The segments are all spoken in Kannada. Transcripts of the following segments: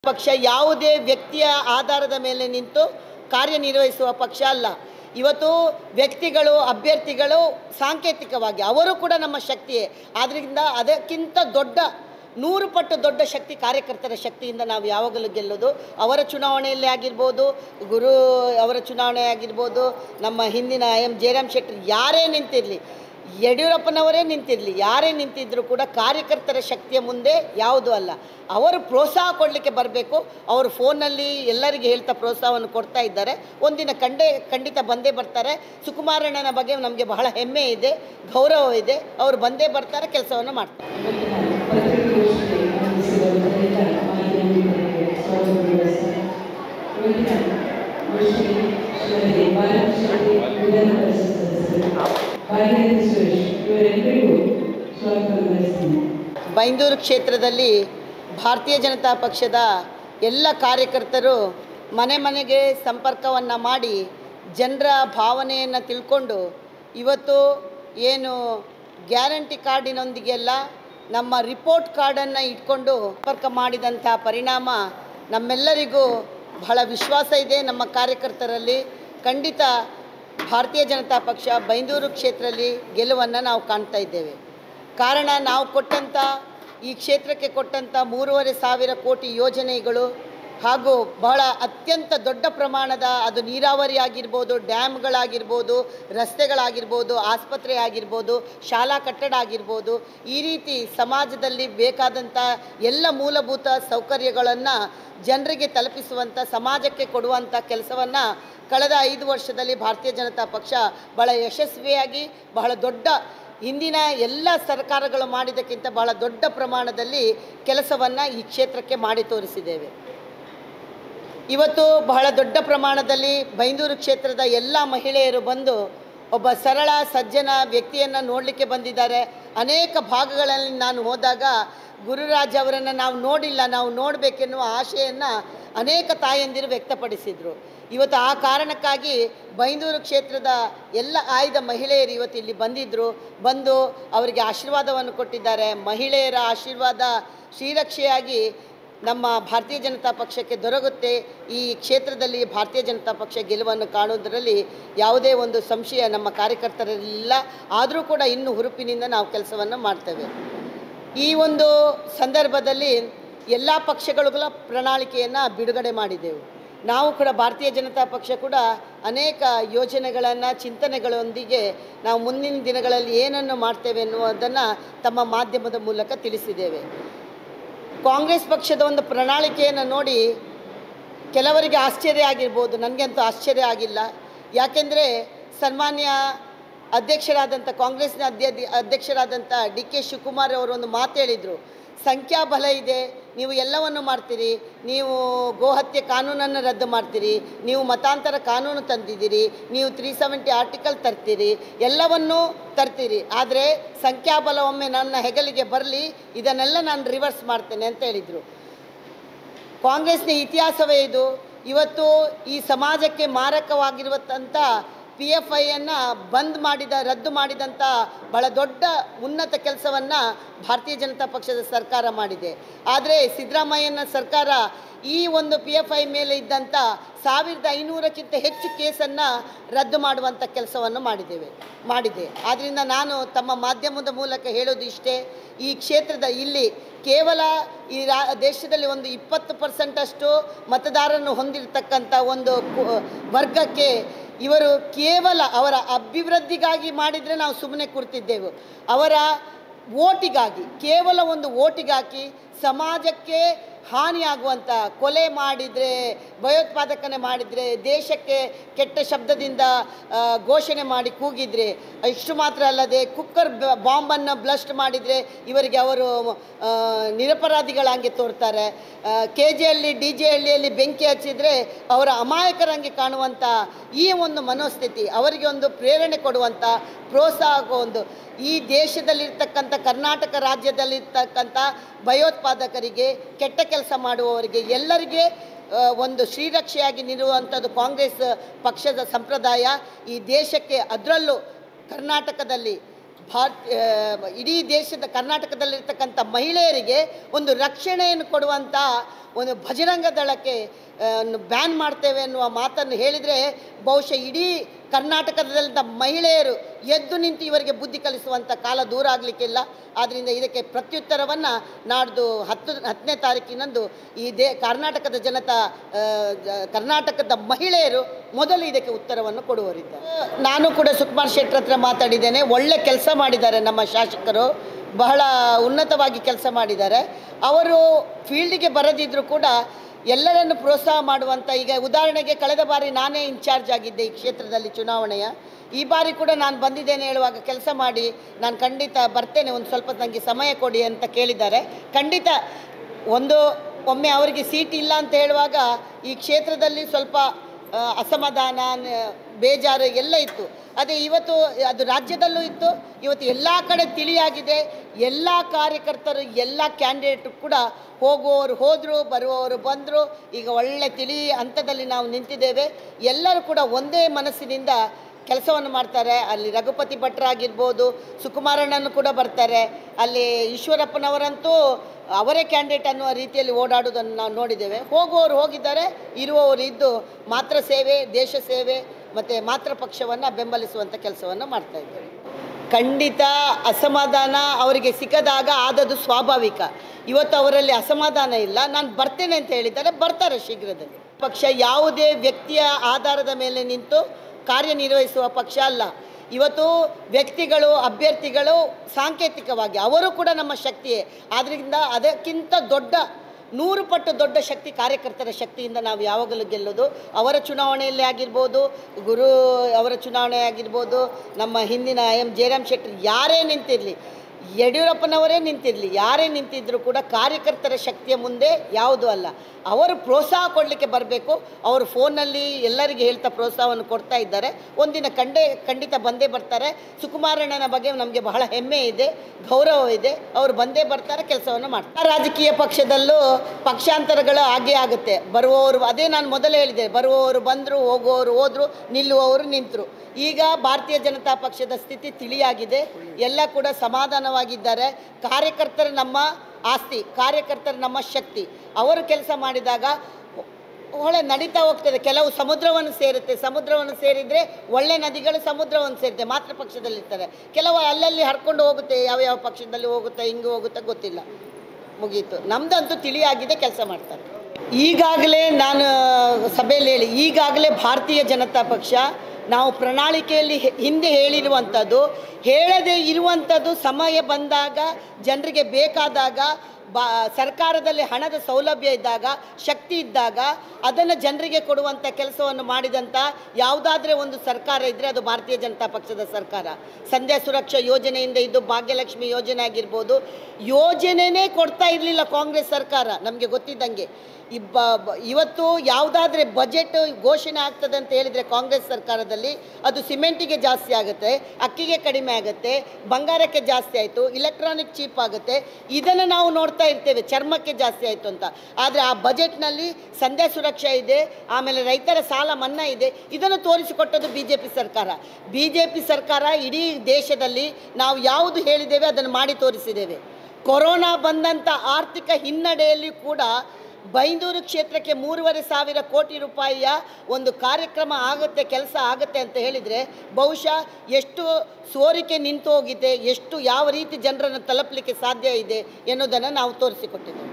ಪಕ್ಷ ಯಾವುದೇ ವ್ಯಕ್ತಿಯ ಆಧಾರದ ಮೇಲೆ ನಿಂತು ಕಾರ್ಯನಿರ್ವಹಿಸುವ ಪಕ್ಷ ಅಲ್ಲ ಇವತ್ತು ವ್ಯಕ್ತಿಗಳು ಅಭ್ಯರ್ಥಿಗಳು ಸಾಂಕೇತಿಕವಾಗಿ ಅವರು ಕೂಡ ನಮ್ಮ ಶಕ್ತಿಯೇ ಆದ್ದರಿಂದ ಅದಕ್ಕಿಂತ ದೊಡ್ಡ ನೂರು ಪಟ್ಟು ದೊಡ್ಡ ಶಕ್ತಿ ಕಾರ್ಯಕರ್ತರ ಶಕ್ತಿಯಿಂದ ನಾವು ಯಾವಾಗಲೂ ಗೆಲ್ಲೋದು ಅವರ ಚುನಾವಣೆಯಲ್ಲಿ ಆಗಿರ್ಬೋದು ಗುರು ಅವರ ಚುನಾವಣೆ ಆಗಿರ್ಬೋದು ನಮ್ಮ ಹಿಂದಿನ ಎಂ ಜಯರಾಮ್ ಶೆಟ್ಟಿ ಯಾರೇ ನಿಂತಿರಲಿ ಯಡಿಯೂರಪ್ಪನವರೇ ನಿಂತಿರಲಿ ಯಾರೇ ನಿಂತಿದ್ದರೂ ಕೂಡ ಕಾರ್ಯಕರ್ತರ ಶಕ್ತಿಯ ಮುಂದೆ ಯಾವುದೂ ಅಲ್ಲ ಅವರು ಪ್ರೋತ್ಸಾಹ ಕೊಡಲಿಕ್ಕೆ ಬರಬೇಕು ಅವರು ಫೋನಲ್ಲಿ ಎಲ್ಲರಿಗೆ ಹೇಳ್ತಾ ಪ್ರೋತ್ಸಾಹವನ್ನು ಕೊಡ್ತಾ ಇದ್ದಾರೆ ಒಂದಿನ ಕಂಡೇ ಖಂಡಿತ ಬಂದೇ ಬರ್ತಾರೆ ಸುಕುಮಾರಣ್ಣನ ಬಗ್ಗೆ ನಮಗೆ ಬಹಳ ಹೆಮ್ಮೆ ಇದೆ ಗೌರವ ಇದೆ ಅವರು ಬಂದೇ ಬರ್ತಾರೆ ಕೆಲಸವನ್ನು ಮಾಡ್ತಾರೆ ಬೈಂದೂರು ಕ್ಷೇತ್ರದಲ್ಲಿ ಭಾರತೀಯ ಜನತಾ ಪಕ್ಷದ ಎಲ್ಲ ಕಾರ್ಯಕರ್ತರು ಮನೆ ಮನೆಗೆ ಸಂಪರ್ಕವನ್ನು ಮಾಡಿ ಜನರ ಭಾವನೆಯನ್ನು ತಿಳ್ಕೊಂಡು ಇವತ್ತು ಏನು ಗ್ಯಾರಂಟಿ ಕಾರ್ಡಿನೊಂದಿಗೆಲ್ಲ ನಮ್ಮ ರಿಪೋರ್ಟ್ ಕಾರ್ಡನ್ನು ಇಟ್ಕೊಂಡು ಸಂಪರ್ಕ ಮಾಡಿದಂಥ ಪರಿಣಾಮ ನಮ್ಮೆಲ್ಲರಿಗೂ ಬಹಳ ವಿಶ್ವಾಸ ಇದೆ ನಮ್ಮ ಕಾರ್ಯಕರ್ತರಲ್ಲಿ ಖಂಡಿತ ಭಾರತೀಯ ಜನತಾ ಪಕ್ಷ ಬೈಂದೂರು ಕ್ಷೇತ್ರದಲ್ಲಿ ಗೆಲುವನ್ನು ನಾವು ಕಾಣ್ತಾ ಇದ್ದೇವೆ ಕಾರಣ ನಾವು ಕೊಟ್ಟಂಥ ಈ ಕ್ಷೇತ್ರಕ್ಕೆ ಕೊಟ್ಟಂಥ ಮೂರುವರೆ ಸಾವಿರ ಕೋಟಿ ಯೋಜನೆಗಳು ಹಾಗೂ ಬಹಳ ಅತ್ಯಂತ ದೊಡ್ಡ ಪ್ರಮಾಣದ ಅದು ನೀರಾವರಿ ಆಗಿರ್ಬೋದು ಡ್ಯಾಮ್ಗಳಾಗಿರ್ಬೋದು ರಸ್ತೆಗಳಾಗಿರ್ಬೋದು ಆಸ್ಪತ್ರೆ ಆಗಿರ್ಬೋದು ಶಾಲಾ ಕಟ್ಟಡ ಆಗಿರ್ಬೋದು ಈ ರೀತಿ ಸಮಾಜದಲ್ಲಿ ಬೇಕಾದಂಥ ಎಲ್ಲ ಮೂಲಭೂತ ಸೌಕರ್ಯಗಳನ್ನು ಜನರಿಗೆ ತಲುಪಿಸುವಂಥ ಸಮಾಜಕ್ಕೆ ಕೊಡುವಂಥ ಕೆಲಸವನ್ನು ಕಳೆದ ಐದು ವರ್ಷದಲ್ಲಿ ಭಾರತೀಯ ಜನತಾ ಪಕ್ಷ ಬಹಳ ಯಶಸ್ವಿಯಾಗಿ ಬಹಳ ದೊಡ್ಡ ಹಿಂದಿನ ಎಲ್ಲ ಸರ್ಕಾರಗಳು ಮಾಡಿದ್ದಕ್ಕಿಂತ ಬಹಳ ದೊಡ್ಡ ಪ್ರಮಾಣದಲ್ಲಿ ಕೆಲಸವನ್ನು ಈ ಕ್ಷೇತ್ರಕ್ಕೆ ಮಾಡಿ ತೋರಿಸಿದ್ದೇವೆ ಇವತ್ತು ಬಹಳ ದೊಡ್ಡ ಪ್ರಮಾಣದಲ್ಲಿ ಬೈಂದೂರು ಕ್ಷೇತ್ರದ ಎಲ್ಲ ಮಹಿಳೆಯರು ಬಂದು ಒಬ್ಬ ಸರಳ ಸಜ್ಜನ ವ್ಯಕ್ತಿಯನ್ನು ನೋಡಲಿಕ್ಕೆ ಬಂದಿದ್ದಾರೆ ಅನೇಕ ಭಾಗಗಳಲ್ಲಿ ನಾನು ಹೋದಾಗ ಗುರುರಾಜ್ ಅವರನ್ನು ನಾವು ನೋಡಿಲ್ಲ ನಾವು ನೋಡಬೇಕೆನ್ನುವ ಆಶೆಯನ್ನು ಅನೇಕ ತಾಯಂದಿರು ವ್ಯಕ್ತಪಡಿಸಿದರು ಇವತ್ತು ಆ ಕಾರಣಕ್ಕಾಗಿ ಬೈಂದೂರು ಕ್ಷೇತ್ರದ ಎಲ್ಲ ಆಯ್ದ ಮಹಿಳೆಯರು ಇವತ್ತು ಇಲ್ಲಿ ಬಂದಿದ್ದರು ಬಂದು ಅವರಿಗೆ ಆಶೀರ್ವಾದವನ್ನು ಕೊಟ್ಟಿದ್ದಾರೆ ಮಹಿಳೆಯರ ಆಶೀರ್ವಾದ ಶ್ರೀರಕ್ಷೆಯಾಗಿ ನಮ್ಮ ಭಾರತೀಯ ಜನತಾ ಪಕ್ಷಕ್ಕೆ ದೊರಕುತ್ತೆ ಈ ಕ್ಷೇತ್ರದಲ್ಲಿ ಭಾರತೀಯ ಜನತಾ ಪಕ್ಷ ಗೆಲುವನ್ನು ಕಾಣುವುದರಲ್ಲಿ ಯಾವುದೇ ಒಂದು ಸಂಶಯ ನಮ್ಮ ಕಾರ್ಯಕರ್ತರಲ್ಲಿಲ್ಲ ಆದರೂ ಕೂಡ ಇನ್ನೂ ಹುರುಪಿನಿಂದ ನಾವು ಕೆಲಸವನ್ನು ಮಾಡ್ತೇವೆ ಈ ಒಂದು ಸಂದರ್ಭದಲ್ಲಿ ಎಲ್ಲ ಪಕ್ಷಗಳ ಪ್ರಣಾಳಿಕೆಯನ್ನು ಬಿಡುಗಡೆ ಮಾಡಿದೆವು ನಾವು ಕೂಡ ಭಾರತೀಯ ಜನತಾ ಪಕ್ಷ ಕೂಡ ಅನೇಕ ಯೋಜನೆಗಳನ್ನು ಚಿಂತನೆಗಳೊಂದಿಗೆ ನಾವು ಮುಂದಿನ ದಿನಗಳಲ್ಲಿ ಏನನ್ನು ಮಾಡ್ತೇವೆ ಎನ್ನುವುದನ್ನು ತಮ್ಮ ಮಾಧ್ಯಮದ ಮೂಲಕ ತಿಳಿಸಿದ್ದೇವೆ ಕಾಂಗ್ರೆಸ್ ಪಕ್ಷದ ಒಂದು ಪ್ರಣಾಳಿಕೆಯನ್ನು ನೋಡಿ ಕೆಲವರಿಗೆ ಆಶ್ಚರ್ಯ ಆಗಿರ್ಬೋದು ನನಗಂತೂ ಆಶ್ಚರ್ಯ ಆಗಿಲ್ಲ ಯಾಕೆಂದರೆ ಸನ್ಮಾನ್ಯ ಅಧ್ಯಕ್ಷರಾದಂಥ ಕಾಂಗ್ರೆಸ್ನ ಅಧ್ಯ ಅಧ್ಯಕ್ಷರಾದಂಥ ಡಿ ಕೆ ಶಿವಕುಮಾರ್ ಅವರು ಒಂದು ಮಾತು ಹೇಳಿದರು ಸಂಖ್ಯಾಬಲ ಇದೆ ನೀವು ಎಲ್ಲವನ್ನು ಮಾಡ್ತೀರಿ ನೀವು ಗೋಹತ್ಯೆ ಕಾನೂನನ್ನು ರದ್ದು ಮಾಡ್ತೀರಿ ನೀವು ಮತಾಂತರ ಕಾನೂನು ತಂದಿದ್ದೀರಿ ನೀವು ತ್ರೀ ಸೆವೆಂಟಿ ಆರ್ಟಿಕಲ್ ತರ್ತೀರಿ ಎಲ್ಲವನ್ನೂ ತರ್ತೀರಿ ಆದರೆ ಸಂಖ್ಯಾಬಲ ಒಮ್ಮೆ ನನ್ನ ಹೆಗಲಿಗೆ ಬರಲಿ ಇದನ್ನೆಲ್ಲ ನಾನು ರಿವರ್ಸ್ ಮಾಡ್ತೇನೆ ಅಂತ ಹೇಳಿದರು ಕಾಂಗ್ರೆಸ್ನ ಇತಿಹಾಸವೇ ಇದು ಇವತ್ತು ಈ ಸಮಾಜಕ್ಕೆ ಮಾರಕವಾಗಿರುವಂಥ ಪಿ ಎಫ್ ಐಯನ್ನು ಬಂದ್ ಮಾಡಿದ ರದ್ದು ಮಾಡಿದಂಥ ಬಹಳ ದೊಡ್ಡ ಉನ್ನತ ಕೆಲಸವನ್ನು ಭಾರತೀಯ ಜನತಾ ಪಕ್ಷದ ಸರ್ಕಾರ ಮಾಡಿದೆ ಆದರೆ ಸಿದ್ದರಾಮಯ್ಯನ ಸರ್ಕಾರ ಈ ಒಂದು ಪಿ ಎಫ್ ಐ ಮೇಲೆ ಇದ್ದಂಥ ಸಾವಿರದ ಐನೂರಕ್ಕಿಂತ ಹೆಚ್ಚು ಕೇಸನ್ನು ರದ್ದು ಮಾಡುವಂಥ ಕೆಲಸವನ್ನು ಮಾಡಿದ್ದೇವೆ ಮಾಡಿದೆ ಆದ್ದರಿಂದ ನಾನು ತಮ್ಮ ಮಾಧ್ಯಮದ ಮೂಲಕ ಹೇಳೋದು ಇಷ್ಟೇ ಈ ಕ್ಷೇತ್ರದ ಇಲ್ಲಿ ಕೇವಲ ಈ ರಾ ದೇಶದಲ್ಲಿ ಒಂದು ಇಪ್ಪತ್ತು ಪರ್ಸೆಂಟಷ್ಟು ಮತದಾರರನ್ನು ಹೊಂದಿರತಕ್ಕಂಥ ಒಂದು ಕು- ವರ್ಗಕ್ಕೆ ಇವರು ಕೇವಲ ಅವರ ಅಭಿವೃದ್ಧಿಗಾಗಿ ಮಾಡಿದರೆ ನಾವು ಸುಮ್ಮನೆ ಕೂರ್ತಿದ್ದೆವು ಅವರ ಓಟಿಗಾಗಿ ಕೇವಲ ಒಂದು ಓಟಿಗಾಗಿ ಸಮಾಜಕ್ಕೆ ಹಾನಿಯಾಗುವಂಥ ಕೊಲೆ ಮಾಡಿದರೆ ಭಯೋತ್ಪಾದಕನೆ ಮಾಡಿದರೆ ದೇಶಕ್ಕೆ ಕೆಟ್ಟ ಶಬ್ದದಿಂದ ಆ, ಘೋಷಣೆ ಮಾಡಿ ಕೂಗಿದರೆ ಇಷ್ಟು ಮಾತ್ರ ಅಲ್ಲದೆ ಕುಕ್ಕರ್ ಬ- ಬಾಂಬನ್ನು ಬ್ಲಸ್ಟ್ ಮಾಡಿದರೆ ಇವರಿಗೆ ಅವರು ಆ, ನಿರಪರಾಧಿಗಳಂಗೆ ತೋರ್ತಾರೆ ಕೆ ಜಿಯಲ್ಲಿ ಡಿ ಜೆ ಹಳ್ಳಿಯಲ್ಲಿ ಬೆಂಕಿ ಹಚ್ಚಿದರೆ ಅವರ ಅಮಾಯಕರಂಗೆ ಕಾಣುವಂಥ ಈ ಒಂದು ಮನೋಸ್ಥಿತಿ ಅವರಿಗೆ ಒಂದು ಪ್ರೇರಣೆ ಕೊಡುವಂಥ ಪ್ರೋತ್ಸಾಹ ಒಂದು ಈ ದೇಶದಲ್ಲಿರ್ತಕ್ಕಂಥ ಕರ್ನಾಟಕ ರಾಜ್ಯದಲ್ಲಿರ್ತಕ್ಕಂಥ ಭಯೋತ್ಪಾದಕರಿಗೆ ಕೆಟ್ಟ ಕೆಲಸ ಮಾಡುವವರಿಗೆ ಎಲ್ಲರಿಗೆ ಆ, ಒಂದು ಶ್ರೀರಕ್ಷೆಯಾಗಿ ನಿಲ್ಲುವಂಥದ್ದು ಕಾಂಗ್ರೆಸ್ ಪಕ್ಷದ ಸಂಪ್ರದಾಯ ಈ ದೇಶಕ್ಕೆ ಅದರಲ್ಲೂ ಕರ್ನಾಟಕದಲ್ಲಿ ಭಾರತ ಇಡೀ ದೇಶದ ಕರ್ನಾಟಕದಲ್ಲಿರ್ತಕ್ಕಂಥ ಮಹಿಳೆಯರಿಗೆ ಒಂದು ರಕ್ಷಣೆಯನ್ನು ಕೊಡುವಂಥ ಒಂದು ಭಜರಂಗ ದಳಕ್ಕೆ ಬ್ಯಾನ್ ಮಾಡ್ತೇವೆ ಅನ್ನುವ ಮಾತನ್ನು ಹೇಳಿದರೆ ಬಹುಶಃ ಇಡೀ ಕರ್ನಾಟಕದಲ್ಲಿದ್ದ ಮಹಿಳೆಯರು ಎದ್ದು ನಿಂತು ಇವರಿಗೆ ಬುದ್ಧಿ ಕಲಿಸುವಂಥ ಕಾಲ ದೂರ ಆಗಲಿಕ್ಕಿಲ್ಲ ಆದ್ದರಿಂದ ಇದಕ್ಕೆ ಪ್ರತ್ಯುತ್ತರವನ್ನು ನಾಡ್ದು ಹತ್ತು ಹತ್ತನೇ ತಾರೀಕಿನಂದು ಈ ದೇ ಕರ್ನಾಟಕದ ಜನತಾ ಆ, ಜ- ಕರ್ನಾಟಕದ ಮಹಿಳೆಯರು ಮೊದಲು ಇದಕ್ಕೆ ಉತ್ತರವನ್ನು ಕೊಡುವರಿದ್ದಾರೆ ನಾನು ಕೂಡ ಸುಕುಮಾರ್ ಶೆಟ್ಟರ್ ಹತ್ರ ಮಾತಾಡಿದ್ದೇನೆ ಒಳ್ಳೆ ಕೆಲಸ ಮಾಡಿದ್ದಾರೆ ನಮ್ಮ ಶಾಸಕರು ಬಹಳ ಉನ್ನತವಾಗಿ ಕೆಲಸ ಮಾಡಿದ್ದಾರೆ ಅವರು ಫೀಲ್ಡಿಗೆ ಬರದಿದ್ದರೂ ಕೂಡ ಎಲ್ಲರನ್ನು ಪ್ರೋತ್ಸಾಹ ಮಾಡುವಂಥ ಈಗ ಉದಾಹರಣೆಗೆ ಕಳೆದ ಬಾರಿ ನಾನೇ ಇನ್ಚಾರ್ಜ್ ಆಗಿದ್ದೆ ಈ ಕ್ಷೇತ್ರದಲ್ಲಿ ಚುನಾವಣೆಯ ಈ ಬಾರಿ ಕೂಡ ನಾನು ಬಂದಿದ್ದೇನೆ ಹೇಳುವಾಗ ಕೆಲಸ ಮಾಡಿ ನಾನು ಖಂಡಿತ ಬರ್ತೇನೆ ಒಂದು ಸ್ವಲ್ಪ ನನಗೆ ಸಮಯ ಕೊಡಿ ಅಂತ ಕೇಳಿದ್ದಾರೆ ಖಂಡಿತ ಒಂದು ಒಮ್ಮೆ ಅವರಿಗೆ ಸೀಟ್ ಇಲ್ಲ ಅಂತ ಹೇಳುವಾಗ ಈ ಕ್ಷೇತ್ರದಲ್ಲಿ ಸ್ವಲ್ಪ ಆ, ಅಸಮಾಧಾನ ನ- ಬೇಜಾರು ಎಲ್ಲ ಇತ್ತು ಅದೇ ಇವತ್ತು ಅದು ರಾಜ್ಯದಲ್ಲೂ ಇತ್ತು ಇವತ್ತು ಎಲ್ಲ ಕಡೆ ತಿಳಿಯಾಗಿದೆ ಎಲ್ಲ ಕಾರ್ಯಕರ್ತರು ಎಲ್ಲ ಕ್ಯಾಂಡಿಡೇಟ್ ಕೂಡ ಹೋಗುವವರು ಹೋದರು ಬರುವವರು ಬಂದರು ಈಗ ಒಳ್ಳೆ ತಿಳಿ ಹಂತದಲ್ಲಿ ನಾವು ನಿಂತಿದ್ದೇವೆ ಎಲ್ಲರೂ ಕೂಡ ಒಂದೇ ಮನಸ್ಸಿನಿಂದ ಕೆಲಸವನ್ನು ಮಾಡ್ತಾರೆ ಅಲ್ಲಿ ರಘುಪತಿ ಭಟ್ರಾಗಿರ್ಬೋದು ಸುಕುಮಾರಣ್ಣನು ಕೂಡ ಬರ್ತಾರೆ ಅಲ್ಲಿ ಈಶ್ವರಪ್ಪನವರಂತೂ ಅವರೇ ಕ್ಯಾಂಡಿಡೇಟ್ ಅನ್ನುವ ರೀತಿಯಲ್ಲಿ ಓಡಾಡುವುದನ್ನು ನಾವು ನೋಡಿದ್ದೇವೆ ಹೋಗುವವರು ಹೋಗಿದ್ದಾರೆ ಇರುವವರು ಇದ್ದು ಮಾತ್ರ ಸೇವೆ ದೇಶ ಸೇವೆ ಮತ್ತು ಮಾತೃ ಪಕ್ಷವನ್ನು ಬೆಂಬಲಿಸುವಂಥ ಕೆಲಸವನ್ನು ಮಾಡ್ತಾ ಇದ್ದಾರೆ ಖಂಡಿತ ಅಸಮಾಧಾನ ಅವರಿಗೆ ಸಿಕ್ಕದಾಗ ಆದದ್ದು ಸ್ವಾಭಾವಿಕ ಇವತ್ತು ಅವರಲ್ಲಿ ಅಸಮಾಧಾನ ಇಲ್ಲ ನಾನು ಬರ್ತೇನೆ ಅಂತ ಹೇಳಿದ್ದಾರೆ ಬರ್ತಾರೆ ಶೀಘ್ರದಲ್ಲಿ ಪಕ್ಷ ಯಾವುದೇ ವ್ಯಕ್ತಿಯ ಆಧಾರದ ಮೇಲೆ ನಿಂತು ಕಾರ್ಯನಿರ್ವಹಿಸುವ ಪಕ್ಷ ಅಲ್ಲ ಇವತ್ತು ವ್ಯಕ್ತಿಗಳು ಅಭ್ಯರ್ಥಿಗಳು ಸಾಂಕೇತಿಕವಾಗಿ ಅವರು ಕೂಡ ನಮ್ಮ ಶಕ್ತಿಯೇ ಆದ್ದರಿಂದ ಅದಕ್ಕಿಂತ ದೊಡ್ಡ ನೂರು ಪಟ್ಟು ದೊಡ್ಡ ಶಕ್ತಿ ಕಾರ್ಯಕರ್ತರ ಶಕ್ತಿಯಿಂದ ನಾವು ಯಾವಾಗಲೂ ಗೆಲ್ಲೋದು ಅವರ ಚುನಾವಣೆಯಲ್ಲಿ ಆಗಿರ್ಬೋದು ಗುರು ಅವರ ಚುನಾವಣೆ ಆಗಿರ್ಬೋದು ನಮ್ಮ ಹಿಂದಿನ ಎಂ ಜಯರಾಮ್ ಶೆಟ್ಟರ್ ಯಾರೇ ನಿಂತಿರಲಿ ಯಡಿಯೂರಪ್ಪನವರೇ ನಿಂತಿರಲಿ ಯಾರೇ ನಿಂತಿದ್ದರೂ ಕೂಡ ಕಾರ್ಯಕರ್ತರ ಶಕ್ತಿಯ ಮುಂದೆ ಯಾವುದೂ ಅಲ್ಲ ಅವರು ಪ್ರೋತ್ಸಾಹ ಕೊಡಲಿಕ್ಕೆ ಬರಬೇಕು ಅವರು ಫೋನಲ್ಲಿ ಎಲ್ಲರಿಗೆ ಹೇಳ್ತಾ ಪ್ರೋತ್ಸಾಹವನ್ನು ಕೊಡ್ತಾ ಇದ್ದಾರೆ ಒಂದಿನ ಕಂಡೇ ಖಂಡಿತ ಬಂದೇ ಬರ್ತಾರೆ ಸುಕುಮಾರಣ್ಣನ ಬಗ್ಗೆ ನಮಗೆ ಬಹಳ ಹೆಮ್ಮೆ ಇದೆ ಗೌರವ ಇದೆ ಅವರು ಬಂದೇ ಬರ್ತಾರೆ ಕೆಲಸವನ್ನು ಮಾಡ್ತಾರೆ ರಾಜಕೀಯ ಪಕ್ಷದಲ್ಲೂ ಪಕ್ಷಾಂತರಗಳು ಆಗೇ ಆಗುತ್ತೆ ಬರುವವರು ಅದೇ ನಾನು ಮೊದಲೇ ಹೇಳಿದೆ ಬರುವವರು ಬಂದರು ಹೋಗುವವರು ಹೋದರು ನಿಲ್ಲುವವರು ನಿಂತರು ಈಗ ಭಾರತೀಯ ಜನತಾ ಪಕ್ಷದ ಸ್ಥಿತಿ ತಿಳಿಯಾಗಿದೆ ಎಲ್ಲ ಕೂಡ ಸಮಾಧಾನವಾಗಿದ್ದಾರೆ ಕಾರ್ಯಕರ್ತರು ನಮ್ಮ ಆಸ್ತಿ ಕಾರ್ಯಕರ್ತರು ನಮ್ಮ ಶಕ್ತಿ ಅವರು ಕೆಲಸ ಮಾಡಿದಾಗ ಹೊಳೆ ನಡೀತಾ ಹೋಗ್ತದೆ ಕೆಲವು ಸಮುದ್ರವನ್ನು ಸೇರುತ್ತೆ ಸಮುದ್ರವನ್ನು ಸೇರಿದರೆ ಒಳ್ಳೆ ನದಿಗಳು ಸಮುದ್ರವನ್ನು ಸೇರುತ್ತೆ ಮಾತ್ರ ಪಕ್ಷದಲ್ಲಿರ್ತಾರೆ ಕೆಲವು ಅಲ್ಲಲ್ಲಿ ಹರ್ಕೊಂಡು ಹೋಗುತ್ತೆ ಯಾವ ಯಾವ ಪಕ್ಷದಲ್ಲಿ ಹೋಗುತ್ತೆ ಹಿಂಗೆ ಹೋಗುತ್ತೆ ಗೊತ್ತಿಲ್ಲ ಮುಗೀತು ನಮ್ದಂತೂ ತಿಳಿಯಾಗಿದೆ ಕೆಲಸ ಮಾಡ್ತಾರೆ ಈಗಾಗಲೇ ನಾನು ಸಭೆಯಲ್ಲಿ ಹೇಳಿ ಈಗಾಗಲೇ ಭಾರತೀಯ ಜನತಾ ಪಕ್ಷ ನಾವು ಪ್ರಣಾಳಿಕೆಯಲ್ಲಿ ಹೆ- ಹಿಂದೆ ಹೇಳಿರುವಂಥದ್ದು ಹೇಳದೇ ಇರುವಂಥದ್ದು ಸಮಯ ಬಂದಾಗ ಜನರಿಗೆ ಬೇಕಾದಾಗ ಬಾ ಸರ್ಕಾರದಲ್ಲಿ ಹಣದ ಸೌಲಭ್ಯ ಇದ್ದಾಗ ಶಕ್ತಿ ಇದ್ದಾಗ ಅದನ್ನು ಜನರಿಗೆ ಕೊಡುವಂಥ ಕೆಲಸವನ್ನು ಮಾಡಿದಂಥ ಯಾವುದಾದ್ರೂ ಒಂದು ಸರ್ಕಾರ ಇದ್ದರೆ ಅದು ಭಾರತೀಯ ಜನತಾ ಪಕ್ಷದ ಸರ್ಕಾರ ಸಂಧ್ಯಾ ಸುರಕ್ಷಾ ಯೋಜನೆಯಿಂದ ಇದ್ದು ಭಾಗ್ಯಲಕ್ಷ್ಮಿ ಯೋಜನೆ ಆಗಿರ್ಬೋದು ಯೋಜನೆನೇ ಕೊಡ್ತಾ ಇರಲಿಲ್ಲ ಕಾಂಗ್ರೆಸ್ ಸರ್ಕಾರ ನಮಗೆ ಗೊತ್ತಿದ್ದಂಗೆ ಇಬ್ಬ ಬ- ಇವತ್ತು ಯಾವುದಾದ್ರೆ ಬಜೆಟ್ ಘೋಷಣೆ ಆಗ್ತದೆ ಅಂತ ಹೇಳಿದರೆ ಕಾಂಗ್ರೆಸ್ ಸರ್ಕಾರದಲ್ಲಿ ಅದು ಸಿಮೆಂಟಿಗೆ ಜಾಸ್ತಿ ಆಗುತ್ತೆ ಅಕ್ಕಿಗೆ ಕಡಿಮೆ ಆಗುತ್ತೆ ಬಂಗಾರಕ್ಕೆ ಜಾಸ್ತಿ ಆಯಿತು ಇಲೆಕ್ಟ್ರಾನಿಕ್ ಚೀಪ್ ಆಗುತ್ತೆ ಇದನ್ನು ನಾವು ನೋಡ್ತಾ ಇರ್ತೇವೆ ಚರ್ಮಕ್ಕೆ ಜಾಸ್ತಿ ಆಯಿತು ಅಂತ ಆದರೆ ಆ ಬಜೆಟ್ನಲ್ಲಿ ಸಂಧ್ಯಾ ಸುರಕ್ಷಾ ಇದೆ ಆಮೇಲೆ ರೈತರ ಸಾಲ ಮನ್ನಾ ಇದೆ ಇದನ್ನು ತೋರಿಸಿಕೊಟ್ಟದ್ದು ಬಿ ಜೆ ಪಿ ಸರ್ಕಾರ ಬಿ ಜೆ ಪಿ ಸರ್ಕಾರ ಇಡೀ ದೇಶದಲ್ಲಿ ನಾವು ಯಾವುದು ಹೇಳಿದ್ದೇವೆ ಅದನ್ನು ಮಾಡಿ ತೋರಿಸಿದ್ದೇವೆ ಕೊರೋನಾ ಬಂದಂಥ ಆರ್ಥಿಕ ಹಿನ್ನಡೆಯಲ್ಲಿ ಕೂಡ ಬೈಂದೂರು ಕ್ಷೇತ್ರಕ್ಕೆ ಮೂರುವರೆ ಸಾವಿರ ಕೋಟಿ ರೂಪಾಯಿಯ ಒಂದು ಕಾರ್ಯಕ್ರಮ ಆಗುತ್ತೆ ಕೆಲಸ ಆಗುತ್ತೆ ಅಂತ ಹೇಳಿದರೆ ಬಹುಶಃ ಎಷ್ಟು ಸೋರಿಕೆ ನಿಂತು ಹೋಗಿದೆ ಎಷ್ಟು ಯಾವ ರೀತಿ ಜನರನ್ನು ತಲುಪಲಿಕ್ಕೆ ಸಾಧ್ಯ ಇದೆ ಎನ್ನುವುದನ್ನು ನಾವು ತೋರಿಸಿಕೊಟ್ಟಿದ್ದೇವೆ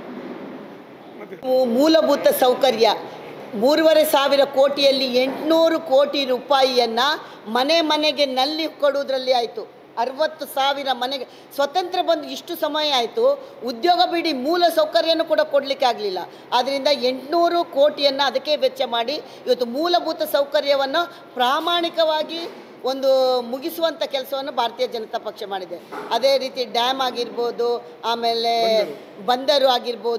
ಮೂ- ಮೂಲಭೂತ ಸೌಕರ್ಯ ಮೂರುವರೆ ಸಾವಿರ ಕೋಟಿಯಲ್ಲಿ ಎಂಟುನೂರು ಕೋಟಿ ರೂಪಾಯಿಯನ್ನು ಮನೆ ಮನೆಗೆ ನಲ್ಲಿ ಕೊಡುವುದರಲ್ಲಿ ಆಯಿತು ಅರವತ್ತು ಸಾವಿರ ಮನೆಗೆ ಸ್ವತಂತ್ರ ಬಂದು ಇಷ್ಟು ಸಮಯ ಆಯಿತು ಉದ್ಯೋಗ ಬಿಡಿ ಮೂಲ ಸೌಕರ್ಯನೂ ಕೂಡ ಕೊಡಲಿಕ್ಕೆ ಆಗಲಿಲ್ಲ ಆದ್ದರಿಂದ ಎಂಟುನೂರು ಕೋಟಿಯನ್ನು ಅದಕ್ಕೆ ವೆಚ್ಚ ಮಾಡಿ ಇವತ್ತು ಮೂಲಭೂತ ಸೌಕರ್ಯವನ್ನು ಪ್ರಾಮಾಣಿಕವಾಗಿ ಒಂದು ಮುಗಿಸುವಂಥ ಕೆಲಸವನ್ನು ಭಾರತೀಯ ಜನತಾ ಪಕ್ಷ ಮಾಡಿದೆ ಅದೇ ರೀತಿ ಡ್ಯಾಮ್ ಆಗಿರ್ಬೋದು ಆಮೇಲೆ ಬಂದರು ಆಗಿರ್ಬೋದು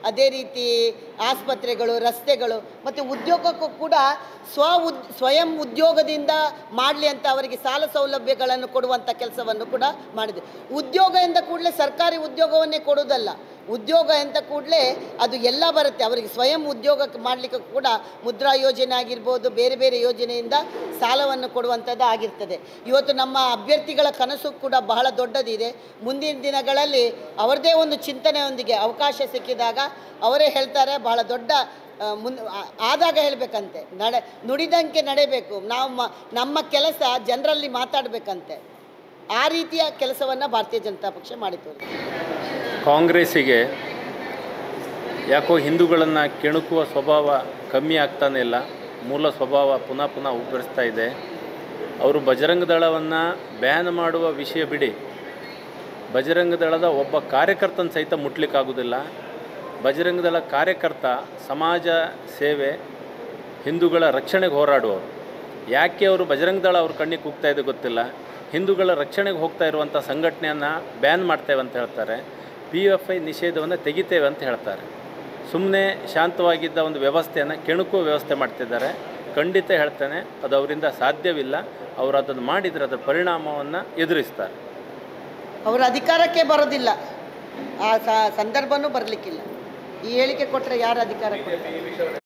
ಅದೇ ರೀತಿ ಆಸ್ಪತ್ರೆಗಳು ರಸ್ತೆಗಳು ಮತ್ತು ಉದ್ಯೋಗಕ್ಕೂ ಕೂಡ ಸ್ವ ಉದ್ ಸ್ವಯಂ ಉದ್ಯೋಗದಿಂದ ಮಾಡಲಿ ಅಂತ ಅವರಿಗೆ ಸಾಲ ಸೌಲಭ್ಯಗಳನ್ನು ಕೊಡುವಂಥ ಕೆಲಸವನ್ನು ಕೂಡ ಮಾಡಿದೆ ಉದ್ಯೋಗ ಎಂದ ಕೂಡಲೇ ಸರ್ಕಾರಿ ಉದ್ಯೋಗವನ್ನೇ ಕೊಡುವುದಲ್ಲ ಉದ್ಯೋಗ ಎಂದ ಕೂಡಲೇ ಅದು ಎಲ್ಲ ಬರುತ್ತೆ ಅವರಿಗೆ ಸ್ವಯಂ ಉದ್ಯೋಗ ಮಾಡಲಿಕ್ಕೆ ಕೂಡ ಮುದ್ರಾ ಯೋಜನೆ ಆಗಿರ್ಬೋದು ಬೇರೆ ಬೇರೆ ಯೋಜನೆಯಿಂದ ಸಾಲವನ್ನು ಕೊಡುವಂಥದ್ದು ಆಗಿರ್ತದೆ ಇವತ್ತು ನಮ್ಮ ಅಭ್ಯರ್ಥಿಗಳ ಕನಸು ಕೂಡ ಬಹಳ ದೊಡ್ಡದಿದೆ ಮುಂದಿನ ದಿನಗಳಲ್ಲಿ ಅವರದೇ ಒಂದು ಚಿಂತನೆಯೊಂದಿಗೆ ಅವಕಾಶ ಸಿಕ್ಕಿದಾಗ ಅವರೇ ಹೇಳ್ತಾರೆ ಬಹಳ ದೊಡ್ಡ ಆ, ಮುನ್ ಆ- ಆದಾಗ ಹೇಳಬೇಕಂತೆ ನಡೆ ನುಡಿದಂಗೆ ನಡೆಯಬೇಕು ನಾವು ಮ ನಮ್ಮ ಕೆಲಸ ಜನರಲ್ಲಿ ಮಾತಾಡಬೇಕಂತೆ ಆ ರೀತಿಯ ಕೆಲಸವನ್ನು ಭಾರತೀಯ ಜನತಾ ಪಕ್ಷ ಮಾಡಿತು ಕಾಂಗ್ರೆಸ್ಸಿಗೆ ಯಾಕೋ ಹಿಂದೂಗಳನ್ನು ಕೆಣಕುವ ಸ್ವಭಾವ ಕಮ್ಮಿ ಆಗ್ತಾನೆ ಇಲ್ಲ ಮೂಲ ಸ್ವಭಾವ ಪುನಃ ಪುನಃ ಉಬ್ಬರಿಸ್ತಾ ಇದೆ ಅವರು ಬಜರಂಗ ದಳವನ್ನು ಬ್ಯಾನ್ ಮಾಡುವ ವಿಷಯ ಬಿಡಿ ಬಜರಂಗ ದಳದ ಒಬ್ಬ ಕಾರ್ಯಕರ್ತನ ಸಹಿತ ಮುಟ್ಲಿಕ್ಕಾಗೋದಿಲ್ಲ ಬಜರಂಗ ದಳ ಕಾರ್ಯಕರ್ತ ಸಮಾಜ ಸೇವೆ ಹಿಂದೂಗಳ ರಕ್ಷಣೆಗೆ ಹೋರಾಡುವವರು ಯಾಕೆ ಅವರು ಬಜರಂಗ ದಳ ಅವ್ರ ಕಣ್ಣಿಗೆ ಕೂಗ್ತಾ ಇದೆ ಗೊತ್ತಿಲ್ಲ ಹಿಂದೂಗಳ ರಕ್ಷಣೆಗೆ ಹೋಗ್ತಾ ಇರುವಂಥ ಸಂಘಟನೆಯನ್ನು ಬ್ಯಾನ್ ಮಾಡ್ತೇವೆ ಅಂತ ಹೇಳ್ತಾರೆ ಪಿ ಎಫ್ ಐ ನಿಷೇಧವನ್ನು ತೆಗಿತೇವೆ ಅಂತ ಹೇಳ್ತಾರೆ ಸುಮ್ಮನೆ ಶಾಂತವಾಗಿದ್ದ ಒಂದು ವ್ಯವಸ್ಥೆಯನ್ನು ಕೆಣಕುವ ವ್ಯವಸ್ಥೆ ಮಾಡ್ತಿದ್ದಾರೆ ಖಂಡಿತ ಹೇಳ್ತೇನೆ ಅದು ಅವರಿಂದ ಸಾಧ್ಯವಿಲ್ಲ ಅವರು ಅದನ್ನು ಮಾಡಿದರೆ ಅದರ ಪರಿಣಾಮವನ್ನು ಎದುರಿಸ್ತಾರೆ ಅವರು ಅಧಿಕಾರಕ್ಕೆ ಬರೋದಿಲ್ಲ ಆ ಸ- ಸಂದರ್ಭನೂ ಬರಲಿಕ್ಕಿಲ್ಲ ಈ ಹೇಳಿಕೆ ಕೊಟ್ಟರೆ ಯಾರು ಅಧಿಕಾರ ಕೊಡ್ತಾರೆ